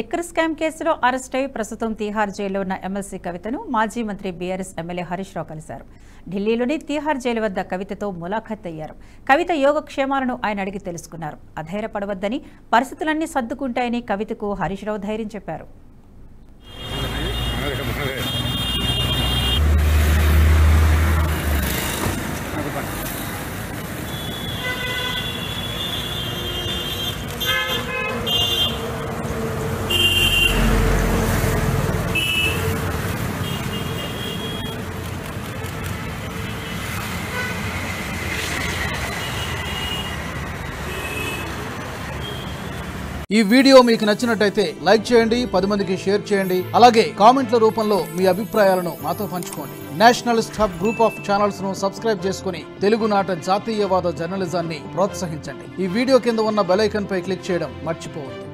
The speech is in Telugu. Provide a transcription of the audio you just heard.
లిక్కర్ స్కామ్ కేసులో అరెస్ట్ అయి ప్రస్తుతం తీహార్ జైల్లో ఉన్న ఎమ్మెల్సీ కవితను మాజీ మంత్రి బీఆర్ఎస్ ఎమ్మెల్యే హరీష్ రావు కలిశారు ఢిల్లీలోని తీహార్ జైలు వద్ద కవితతో ములాఖత్ అయ్యారు కవిత యోగక్షేమాలను ఆయన అడిగి తెలుసుకున్నారు అధైర్యపడవద్దని పరిస్థితులన్నీ సర్దుకుంటాయని కవితకు హరీష్ రావు ధైర్యం చెప్పారు ఈ వీడియో మీకు నచ్చినట్టయితే లైక్ చేయండి పది మందికి షేర్ చేయండి అలాగే కామెంట్ల రూపంలో మీ అభిప్రాయాలను మాతో పంచుకోండి nationalist hub group of channels ను సబ్స్క్రైబ్ చేసుకుని తెలుగునాట జాతీయవాద జర్నలిజాన్ని ప్రోత్సహించండి ఈ వీడియో కింద ఉన్న బెల్ ఐకాన్ పై క్లిక్ చేయడం మర్చిపోవద్దు